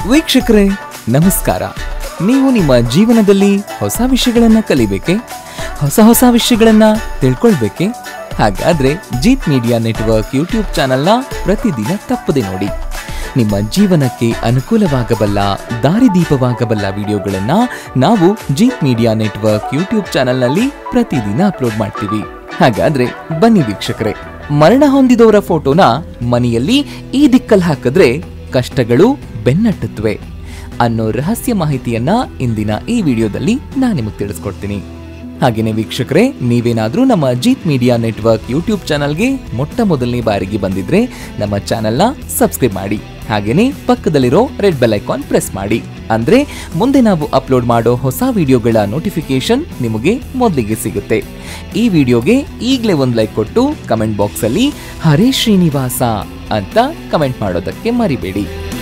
ವೀಕ್ಷಕರೇ ನಮಸ್ಕಾರ ನೀವು ನಿಮ್ಮ ಜೀವನದಲ್ಲಿ ಹೊಸ ವಿಷಯಗಳನ್ನ ಕಲಿಬೇಕೆ ಹೊಸ ಹೊಸ ವಿಷಯಗಳನ್ನ ತಿಳ್ಕೊಳ್ಬೇಕೆ ಹಾಗಾದ್ರೆ ಜೀತ್ ಮೀಡಿಯಾ ನೆಟ್ವರ್ಕ್ ಯೂಟ್ಯೂಬ್ ಚಾನೆಲ್ನ ಪ್ರತಿದಿನ ತಪ್ಪದೆ ನೋಡಿ ನಿಮ್ಮ ಜೀವನಕ್ಕೆ ಅನುಕೂಲವಾಗಬಲ್ಲ ದಾರಿದೀಪವಾಗಬಲ್ಲ ವಿಡಿಯೋಗಳನ್ನ ನಾವು ಜೀತ್ ಮೀಡಿಯಾ ನೆಟ್ವರ್ಕ್ ಯೂಟ್ಯೂಬ್ ಚಾನೆಲ್ನಲ್ಲಿ ಪ್ರತಿದಿನ ಅಪ್ಲೋಡ್ ಮಾಡ್ತೀವಿ ಹಾಗಾದ್ರೆ ಬನ್ನಿ ವೀಕ್ಷಕರೇ ಮರಣ ಹೊಂದಿದವರ ಫೋಟೋನ ಮನೆಯಲ್ಲಿ ಈ ದಿಕ್ಕಲ್ಲಿ ಹಾಕಿದ್ರೆ ಕಷ್ಟಗಳು ಬೆನ್ನಟ್ಟುತ್ತವೆ ಅನ್ನೋ ರಹಸ್ಯ ಮಾಹಿತಿಯನ್ನ ಇಂದಿನ ಈ ವಿಡಿಯೋದಲ್ಲಿ ನಾನು ನಿಮಗೆ ತಿಳಿಸ್ಕೊಡ್ತೀನಿ ಹಾಗೇನೆ ವೀಕ್ಷಕರೇ ನೀವೇನಾದ್ರೂ ನಮ್ಮ ಜೀತ್ ಮೀಡಿಯಾ ನೆಟ್ವರ್ಕ್ ಯೂಟ್ಯೂಬ್ ಚಾನಲ್ಗೆ ಮೊಟ್ಟ ಮೊದಲನೇ ಬಾರಿಗೆ ಬಂದಿದ್ರೆ ನಮ್ಮ ಚಾನೆಲ್ನ ಸಬ್ಸ್ಕ್ರೈಬ್ ಮಾಡಿ ಹಾಗೇನೆ ಪಕ್ಕದಲ್ಲಿರೋ ರೆಡ್ ಬೆಲ್ ಐಕಾನ್ ಪ್ರೆಸ್ ಮಾಡಿ ಅಂದ್ರೆ ಮುಂದೆ ನಾವು ಅಪ್ಲೋಡ್ ಮಾಡೋ ಹೊಸ ವಿಡಿಯೋಗಳ ನೋಟಿಫಿಕೇಶನ್ ನಿಮಗೆ ಮೊದಲಿಗೆ ಸಿಗುತ್ತೆ ಈ ವಿಡಿಯೋಗೆ ಈಗಲೇ ಒಂದು ಲೈಕ್ ಕೊಟ್ಟು ಕಮೆಂಟ್ ಬಾಕ್ಸ್ ಅಲ್ಲಿ ಹರೇ ಶ್ರೀನಿವಾಸ ಅಂತ ಕಮೆಂಟ್ ಮಾಡೋದಕ್ಕೆ ಮರಿಬೇಡಿ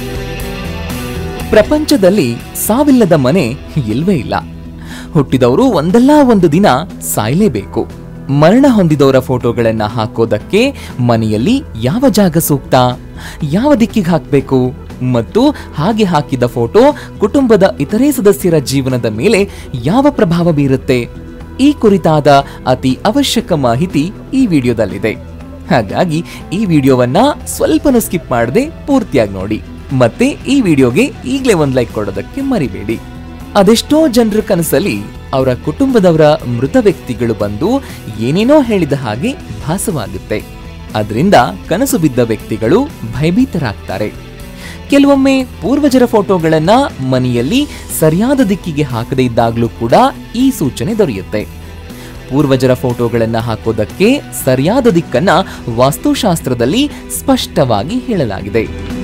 ಪ್ರಪಂಚದಲ್ಲಿ ಸಾವಿಲ್ಲದ ಮನೆ ಇಲ್ವೇ ಇಲ್ಲ ಹುಟ್ಟಿದವರು ಒಂದಲ್ಲ ಒಂದು ದಿನ ಸಾಯಲೇಬೇಕು ಮರಣ ಹೊಂದಿದವರ ಫೋಟೋಗಳನ್ನ ಹಾಕೋದಕ್ಕೆ ಮನೆಯಲ್ಲಿ ಯಾವ ಜಾಗ ಸೂಕ್ತ ಯಾವ ದಿಕ್ಕಿಗೆ ಹಾಕಬೇಕು ಮತ್ತು ಹಾಗೆ ಹಾಕಿದ ಫೋಟೋ ಕುಟುಂಬದ ಇತರೆ ಸದಸ್ಯರ ಜೀವನದ ಮೇಲೆ ಯಾವ ಪ್ರಭಾವ ಬೀರುತ್ತೆ ಈ ಕುರಿತಾದ ಅತಿ ಅವಶ್ಯಕ ಮಾಹಿತಿ ಈ ವಿಡಿಯೋದಲ್ಲಿದೆ ಹಾಗಾಗಿ ಈ ವಿಡಿಯೋವನ್ನ ಸ್ವಲ್ಪನೂ ಸ್ಕಿಪ್ ಮಾಡದೆ ಪೂರ್ತಿಯಾಗಿ ನೋಡಿ ಮತ್ತೆ ಈ ವಿಡಿಯೋಗೆ ಈಗಲೇ ಒಂದು ಲೈಕ್ ಕೊಡೋದಕ್ಕೆ ಮರಿಬೇಡಿ ಅದೆಷ್ಟೋ ಜನರ ಕನಸಲ್ಲಿ ಅವರ ಕುಟುಂಬದವರ ಮೃತ ವ್ಯಕ್ತಿಗಳು ಬಂದು ಏನೇನೋ ಹೇಳಿದ ಹಾಗೆ ಭಾಸವಾಗುತ್ತೆ ಅದರಿಂದ ಕನಸು ಬಿದ್ದ ವ್ಯಕ್ತಿಗಳು ಭಯಭೀತರಾಗ್ತಾರೆ ಕೆಲವೊಮ್ಮೆ ಪೂರ್ವಜರ ಫೋಟೋಗಳನ್ನ ಮನೆಯಲ್ಲಿ ಸರಿಯಾದ ದಿಕ್ಕಿಗೆ ಹಾಕದೇ ಇದ್ದಾಗಲೂ ಕೂಡ ಈ ಸೂಚನೆ ದೊರೆಯುತ್ತೆ ಪೂರ್ವಜರ ಫೋಟೋಗಳನ್ನ ಹಾಕೋದಕ್ಕೆ ಸರಿಯಾದ ದಿಕ್ಕನ್ನ ವಾಸ್ತುಶಾಸ್ತ್ರದಲ್ಲಿ ಸ್ಪಷ್ಟವಾಗಿ ಹೇಳಲಾಗಿದೆ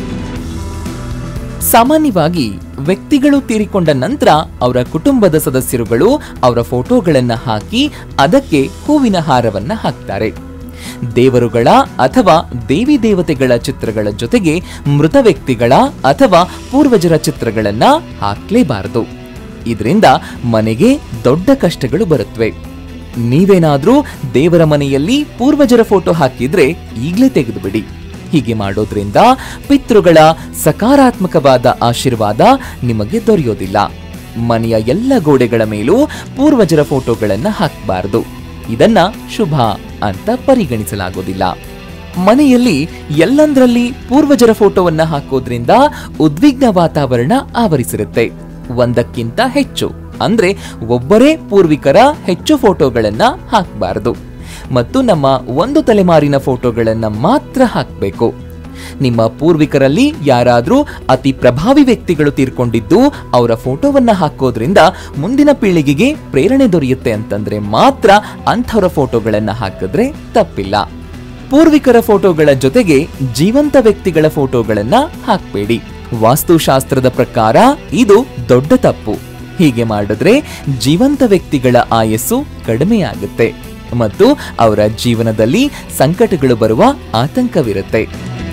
ಸಾಮಾನ್ಯವಾಗಿ ವ್ಯಕ್ತಿಗಳು ತೀರಿಕೊಂಡ ನಂತರ ಅವರ ಕುಟುಂಬದ ಸದಸ್ಯರುಗಳು ಅವರ ಫೋಟೋಗಳನ್ನ ಹಾಕಿ ಅದಕ್ಕೆ ಹೂವಿನ ಹಾರವನ್ನ ಹಾಕ್ತಾರೆ ದೇವರುಗಳ ಅಥವಾ ದೇವಿ ದೇವತೆಗಳ ಚಿತ್ರಗಳ ಜೊತೆಗೆ ಮೃತ ವ್ಯಕ್ತಿಗಳ ಅಥವಾ ಪೂರ್ವಜರ ಚಿತ್ರಗಳನ್ನ ಹಾಕ್ಲೇಬಾರದು ಇದರಿಂದ ಮನೆಗೆ ದೊಡ್ಡ ಕಷ್ಟಗಳು ಬರುತ್ತವೆ ನೀವೇನಾದ್ರೂ ದೇವರ ಮನೆಯಲ್ಲಿ ಪೂರ್ವಜರ ಫೋಟೋ ಹಾಕಿದ್ರೆ ಈಗಲೇ ತೆಗೆದುಬಿಡಿ ಹೀಗೆ ಮಾಡೋದ್ರಿಂದ ಪಿತೃಗಳ ಸಕಾರಾತ್ಮಕವಾದ ಆಶೀರ್ವಾದ ನಿಮಗೆ ದೊರೆಯೋದಿಲ್ಲ ಮನೆಯ ಎಲ್ಲ ಗೋಡೆಗಳ ಮೇಲೂ ಪೂರ್ವಜರ ಫೋಟೋಗಳನ್ನ ಹಾಕಬಾರದು ಇದನ್ನ ಶುಭ ಅಂತ ಪರಿಗಣಿಸಲಾಗೋದಿಲ್ಲ ಮನೆಯಲ್ಲಿ ಎಲ್ಲಂದ್ರಲ್ಲಿ ಪೂರ್ವಜರ ಫೋಟೋವನ್ನ ಹಾಕೋದ್ರಿಂದ ಉದ್ವಿಗ್ನ ವಾತಾವರಣ ಆವರಿಸಿರುತ್ತೆ ಒಂದಕ್ಕಿಂತ ಹೆಚ್ಚು ಅಂದ್ರೆ ಒಬ್ಬರೇ ಪೂರ್ವಿಕರ ಹೆಚ್ಚು ಫೋಟೋಗಳನ್ನ ಹಾಕಬಾರದು ಮತ್ತು ನಮ್ಮ ಒಂದು ತಲೆಮಾರಿನ ಫೋಟೋಗಳನ್ನ ಮಾತ್ರ ಹಾಕಬೇಕು ನಿಮ್ಮ ಪೂರ್ವಿಕರಲ್ಲಿ ಯಾರಾದ್ರೂ ಅತಿ ಪ್ರಭಾವಿ ವ್ಯಕ್ತಿಗಳು ತೀರ್ಕೊಂಡಿದ್ದು ಅವರ ಫೋಟೋವನ್ನ ಹಾಕೋದ್ರಿಂದ ಮುಂದಿನ ಪೀಳಿಗೆಗೆ ಪ್ರೇರಣೆ ದೊರೆಯುತ್ತೆ ಅಂತಂದ್ರೆ ಮಾತ್ರ ಅಂಥವರ ಫೋಟೋಗಳನ್ನ ಹಾಕಿದ್ರೆ ತಪ್ಪಿಲ್ಲ ಪೂರ್ವಿಕರ ಫೋಟೋಗಳ ಜೊತೆಗೆ ಜೀವಂತ ವ್ಯಕ್ತಿಗಳ ಫೋಟೋಗಳನ್ನ ಹಾಕಬೇಡಿ ವಾಸ್ತುಶಾಸ್ತ್ರದ ಪ್ರಕಾರ ಇದು ದೊಡ್ಡ ತಪ್ಪು ಹೀಗೆ ಮಾಡಿದ್ರೆ ಜೀವಂತ ವ್ಯಕ್ತಿಗಳ ಆಯಸ್ಸು ಕಡಿಮೆಯಾಗುತ್ತೆ ಮತ್ತು ಅವರ ಜೀವನದಲ್ಲಿ ಸಂಕಟಗಳು ಬರುವ ಆತಂಕವಿರುತ್ತೆ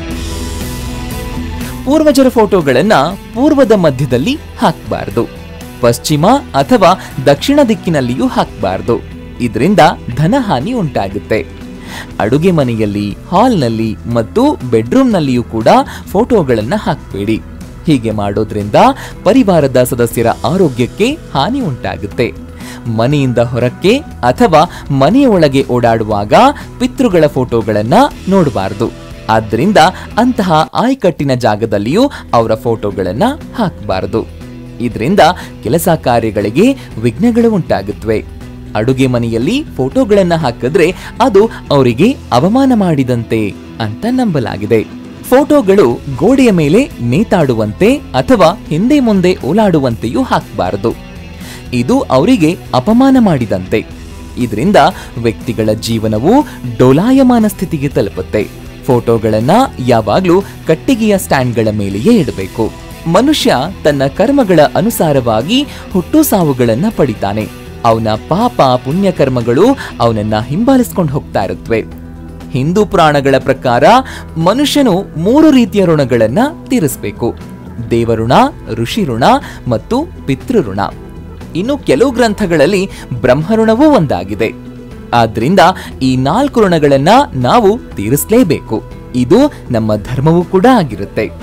ಪೂರ್ವಜರ ಫೋಟೋಗಳನ್ನ ಪೂರ್ವದ ಮಧ್ಯದಲ್ಲಿ ಹಾಕಬಾರದು ಪಶ್ಚಿಮ ಅಥವಾ ದಕ್ಷಿಣ ದಿಕ್ಕಿನಲ್ಲಿಯೂ ಹಾಕಬಾರದು ಇದರಿಂದ ಧನಹಾನಿ ಉಂಟಾಗುತ್ತೆ ಅಡುಗೆ ಮನೆಯಲ್ಲಿ ಹಾಲ್ನಲ್ಲಿ ಮತ್ತು ಬೆಡ್ರೂಮ್ನಲ್ಲಿಯೂ ಕೂಡ ಫೋಟೋಗಳನ್ನ ಹಾಕಬೇಡಿ ಹೀಗೆ ಮಾಡೋದ್ರಿಂದ ಪರಿವಾರದ ಸದಸ್ಯರ ಆರೋಗ್ಯಕ್ಕೆ ಹಾನಿ ಉಂಟಾಗುತ್ತೆ ಮನೆಯಿಂದ ಹೊರಕ್ಕೆ ಅಥವಾ ಮನೆಯ ಒಳಗೆ ಓಡಾಡುವಾಗ ಪಿತೃಗಳ ಫೋಟೋಗಳನ್ನ ನೋಡಬಾರದು ಆದ್ದರಿಂದ ಅಂತಹ ಆಯ್ಕಟ್ಟಿನ ಜಾಗದಲ್ಲಿಯೂ ಅವರ ಫೋಟೋಗಳನ್ನ ಹಾಕಬಾರದು ಇದರಿಂದ ಕೆಲಸ ಕಾರ್ಯಗಳಿಗೆ ವಿಘ್ನಗಳು ಉಂಟಾಗುತ್ತವೆ ಅಡುಗೆ ಮನೆಯಲ್ಲಿ ಫೋಟೋಗಳನ್ನ ಹಾಕಿದ್ರೆ ಅದು ಅವರಿಗೆ ಅವಮಾನ ಮಾಡಿದಂತೆ ಅಂತ ನಂಬಲಾಗಿದೆ ಫೋಟೋಗಳು ಗೋಡೆಯ ಮೇಲೆ ನೇತಾಡುವಂತೆ ಅಥವಾ ಹಿಂದೆ ಮುಂದೆ ಓಲಾಡುವಂತೆಯೂ ಹಾಕಬಾರದು ಇದು ಅವರಿಗೆ ಅಪಮಾನ ಮಾಡಿದಂತೆ ಇದರಿಂದ ವ್ಯಕ್ತಿಗಳ ಜೀವನವು ಡೋಲಾಯಮಾನ ಸ್ಥಿತಿಗೆ ತಲುಪುತ್ತೆ ಫೋಟೋಗಳನ್ನ ಯಾವಾಗ್ಲೂ ಕಟ್ಟಿಗೆಯ ಸ್ಟ್ಯಾಂಡ್ಗಳ ಮೇಲೆಯೇ ಇಡಬೇಕು ಮನುಷ್ಯ ತನ್ನ ಕರ್ಮಗಳ ಅನುಸಾರವಾಗಿ ಹುಟ್ಟು ಸಾವುಗಳನ್ನ ಪಡಿತಾನೆ ಅವನ ಪಾಪ ಪುಣ್ಯ ಕರ್ಮಗಳು ಅವನನ್ನ ಹಿಂಬಾಲಿಸ್ಕೊಂಡು ಹೋಗ್ತಾ ಇರುತ್ತವೆ ಹಿಂದೂ ಪುರಾಣಗಳ ಪ್ರಕಾರ ಮನುಷ್ಯನು ಮೂರು ರೀತಿಯ ಋಣಗಳನ್ನ ತೀರಿಸಬೇಕು ದೇವಋಣ ಋಷಿ ಋಣ ಮತ್ತು ಪಿತೃಋಣ ಇನ್ನು ಕೆಲವು ಗ್ರಂಥಗಳಲ್ಲಿ ಬ್ರಹ್ಮಋಣವೂ ಒಂದಾಗಿದೆ ಆದ್ರಿಂದ ಈ ನಾಲ್ಕು ಋಣಗಳನ್ನ ನಾವು ತೀರಿಸಲೇಬೇಕು ಇದು ನಮ್ಮ ಧರ್ಮವೂ ಕೂಡ ಆಗಿರುತ್ತೆ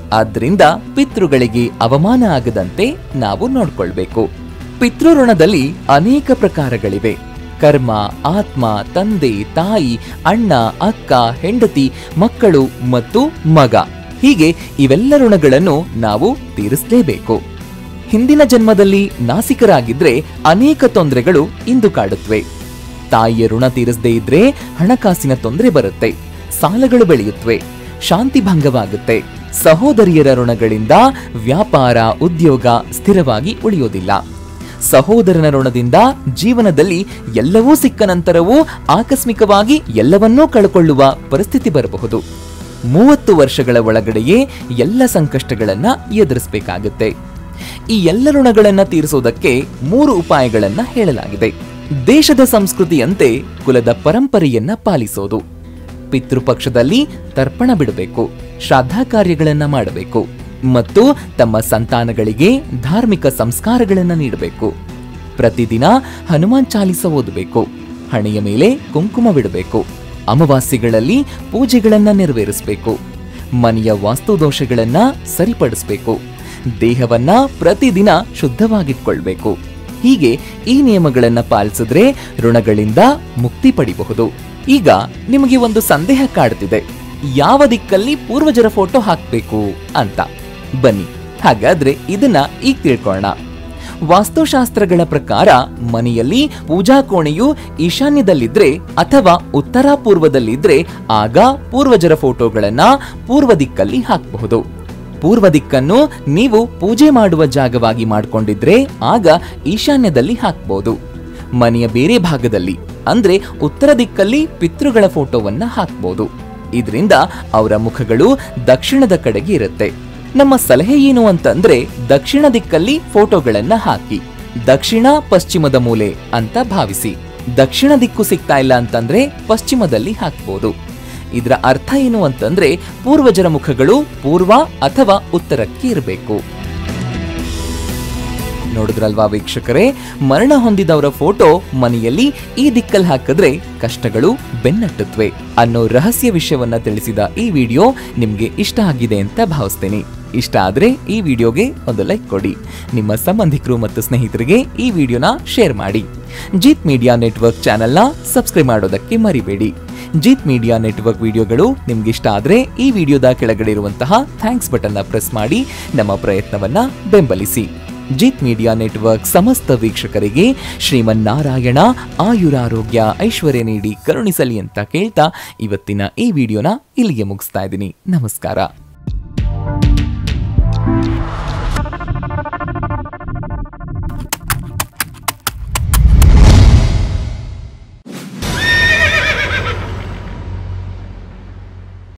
ಆದ್ರಿಂದ ಪಿತೃಗಳಿಗೆ ಅವಮಾನ ಆಗದಂತೆ ನಾವು ನೋಡ್ಕೊಳ್ಬೇಕು ಪಿತೃಋಣದಲ್ಲಿ ಅನೇಕ ಪ್ರಕಾರಗಳಿವೆ ಕರ್ಮ ಆತ್ಮ ತಂದೆ ತಾಯಿ ಅಣ್ಣ ಅಕ್ಕ ಹೆಂಡತಿ ಮಕ್ಕಳು ಮತ್ತು ಮಗ ಹೀಗೆ ಇವೆಲ್ಲ ಋಣಗಳನ್ನು ನಾವು ತೀರಿಸಲೇಬೇಕು ಹಿಂದಿನ ಜನ್ಮದಲ್ಲಿ ನಾಸಿಕರಾಗಿದ್ರೆ ಅನೇಕ ತೊಂದರೆಗಳು ಇಂದು ಕಾಡುತ್ತವೆ ತಾಯಿಯ ಋಣ ತೀರಿಸದೇ ಇದ್ರೆ ಹಣಕಾಸಿನ ತೊಂದರೆ ಬರುತ್ತೆ ಸಾಲಗಳು ಬೆಳೆಯುತ್ತವೆ ಶಾಂತಿ ಭಂಗವಾಗುತ್ತೆ ಸಹೋದರಿಯರ ಋಣಗಳಿಂದ ವ್ಯಾಪಾರ ಉದ್ಯೋಗ ಸ್ಥಿರವಾಗಿ ಉಳಿಯೋದಿಲ್ಲ ಸಹೋದರನ ಋಣದಿಂದ ಜೀವನದಲ್ಲಿ ಎಲ್ಲವೂ ಸಿಕ್ಕ ನಂತರವೂ ಆಕಸ್ಮಿಕವಾಗಿ ಎಲ್ಲವನ್ನೂ ಕಳ್ಕೊಳ್ಳುವ ಪರಿಸ್ಥಿತಿ ಬರಬಹುದು ಮೂವತ್ತು ವರ್ಷಗಳ ಒಳಗಡೆಯೇ ಎಲ್ಲ ಸಂಕಷ್ಟಗಳನ್ನ ಎದುರಿಸಬೇಕಾಗುತ್ತೆ ಈ ಎಲ್ಲ ಋಣಗಳನ್ನ ತೀರಿಸೋದಕ್ಕೆ ಮೂರು ಉಪಾಯಗಳನ್ನ ಹೇಳಲಾಗಿದೆ ದೇಶದ ಸಂಸ್ಕೃತಿಯಂತೆ ಕುಲದ ಪರಂಪರೆಯನ್ನ ಪಾಲಿಸೋದು ಪಿತೃಪಕ್ಷದಲ್ಲಿ ತರ್ಪಣ ಬಿಡಬೇಕು ಶ್ರಾದ್ದ ಕಾರ್ಯಗಳನ್ನ ಮಾಡಬೇಕು ಮತ್ತು ತಮ್ಮ ಸಂತಾನಗಳಿಗೆ ಧಾರ್ಮಿಕ ಸಂಸ್ಕಾರಗಳನ್ನ ನೀಡಬೇಕು ಪ್ರತಿದಿನ ಹನುಮಾನ್ ಚಾಲಿಸ ಓದಬೇಕು ಹಣೆಯ ಮೇಲೆ ಕುಂಕುಮವಿಡಬೇಕು ಅಮಾವಾಸ್ಯೆಗಳಲ್ಲಿ ಪೂಜೆಗಳನ್ನ ನೆರವೇರಿಸಬೇಕು ಮನೆಯ ವಾಸ್ತುದೋಷಗಳನ್ನ ಸರಿಪಡಿಸಬೇಕು ದೇಹವನ್ನ ಪ್ರತಿದಿನ ಶುದ್ಧವಾಗಿಟ್ಕೊಳ್ಬೇಕು ಹೀಗೆ ಈ ನಿಯಮಗಳನ್ನ ಪಾಲಿಸಿದ್ರೆ ಋಣಗಳಿಂದ ಮುಕ್ತಿ ಪಡಿಬಹುದು ಈಗ ನಿಮಗೆ ಒಂದು ಸಂದೇಹ ಕಾಡ್ತಿದೆ ಯಾವ ದಿಕ್ಕಲ್ಲಿ ಪೂರ್ವಜರ ಫೋಟೋ ಹಾಕ್ಬೇಕು ಅಂತ ಬನ್ನಿ ಹಾಗಾದ್ರೆ ಇದನ್ನ ಈಗ ತಿಳ್ಕೊಳ್ಳೋಣ ವಾಸ್ತುಶಾಸ್ತ್ರಗಳ ಪ್ರಕಾರ ಮನೆಯಲ್ಲಿ ಪೂಜಾ ಕೋಣೆಯು ಈಶಾನ್ಯದಲ್ಲಿದ್ರೆ ಅಥವಾ ಉತ್ತರ ಪೂರ್ವದಲ್ಲಿದ್ರೆ ಆಗ ಪೂರ್ವಜರ ಫೋಟೋಗಳನ್ನ ಪೂರ್ವ ದಿಕ್ಕಲ್ಲಿ ಹಾಕಬಹುದು ಪೂರ್ವ ದಿಕ್ಕನ್ನು ನೀವು ಪೂಜೆ ಮಾಡುವ ಜಾಗವಾಗಿ ಮಾಡಿಕೊಂಡಿದ್ರೆ ಆಗ ಈಶಾನ್ಯದಲ್ಲಿ ಹಾಕ್ಬಹುದು ಮನೆಯ ಬೇರೆ ಭಾಗದಲ್ಲಿ ಅಂದ್ರೆ ಉತ್ತರ ದಿಕ್ಕಲ್ಲಿ ಪಿತೃಗಳ ಫೋಟೋವನ್ನ ಹಾಕ್ಬೋದು ಇದರಿಂದ ಅವರ ಮುಖಗಳು ದಕ್ಷಿಣದ ಕಡೆಗೆ ಇರುತ್ತೆ ನಮ್ಮ ಸಲಹೆ ಏನು ಅಂತಂದ್ರೆ ದಕ್ಷಿಣ ದಿಕ್ಕಲ್ಲಿ ಫೋಟೋಗಳನ್ನ ಹಾಕಿ ದಕ್ಷಿಣ ಪಶ್ಚಿಮದ ಮೂಲೆ ಅಂತ ಭಾವಿಸಿ ದಕ್ಷಿಣ ದಿಕ್ಕು ಸಿಗ್ತಾ ಇಲ್ಲ ಅಂತಂದ್ರೆ ಪಶ್ಚಿಮದಲ್ಲಿ ಹಾಕ್ಬೋದು ಇದರ ಅರ್ಥ ಏನು ಅಂತಂದ್ರೆ ಪೂರ್ವಜರ ಮುಖಗಳು ಪೂರ್ವ ಅಥವಾ ಉತ್ತರಕ್ಕೆ ಇರಬೇಕು ನೋಡಿದ್ರಲ್ವಾ ವೀಕ್ಷಕರೇ ಮರಣ ಹೊಂದಿದವರ ಫೋಟೋ ಮನೆಯಲ್ಲಿ ಈ ದಿಕ್ಕಲ್ಲಿ ಹಾಕಿದ್ರೆ ಕಷ್ಟಗಳು ಬೆನ್ನಟ್ಟುತ್ತವೆ ಅನ್ನೋ ರಹಸ್ಯ ವಿಷಯವನ್ನ ತಿಳಿಸಿದ ಈ ವಿಡಿಯೋ ನಿಮ್ಗೆ ಇಷ್ಟ ಆಗಿದೆ ಅಂತ ಭಾವಿಸ್ತೇನೆ ಇಷ್ಟ ಆದ್ರೆ ಈ ವಿಡಿಯೋಗೆ ಒಂದು ಲೈಕ್ ಕೊಡಿ ನಿಮ್ಮ ಸಂಬಂಧಿಕರು ಮತ್ತು ಸ್ನೇಹಿತರಿಗೆ ಈ ವಿಡಿಯೋನ ಶೇರ್ ಮಾಡಿ ಜೀತ್ ಮೀಡಿಯಾ ನೆಟ್ವರ್ಕ್ ಚಾನೆಲ್ನ ಸಬ್ಸ್ಕ್ರೈಬ್ ಮಾಡೋದಕ್ಕೆ ಮರಿಬೇಡಿ ಜೀತ್ ಮೀಡಿಯಾ ನೆಟ್ವರ್ಕ್ ವಿಡಿಯೋಗಳು ನಿಮ್ಗೆ ಇಷ್ಟ ಆದ್ರೆ ಈ ವಿಡಿಯೋದ ಕೆಳಗಡೆ ಇರುವಂತಹ ಥ್ಯಾಂಕ್ಸ್ ಬಟನ್ನ ಪ್ರೆಸ್ ಮಾಡಿ ನಮ್ಮ ಪ್ರಯತ್ನವನ್ನ ಬೆಂಬಲಿಸಿ ಜೀತ್ ಮೀಡಿಯಾ ನೆಟ್ವರ್ಕ್ ಸಮಸ್ತ ವೀಕ್ಷಕರಿಗೆ ಶ್ರೀಮನ್ನಾರಾಯಣ ಆಯುರಾರೋಗ್ಯ ಐಶ್ವರ್ಯ ನೀಡಿ ಕರುಣಿಸಲಿ ಅಂತ ಕೇಳ್ತಾ ಇವತ್ತಿನ ಈ ವಿಡಿಯೋನ ಇಲ್ಲಿಗೆ ಮುಗಿಸ್ತಾ ಇದ್ದೀನಿ ನಮಸ್ಕಾರ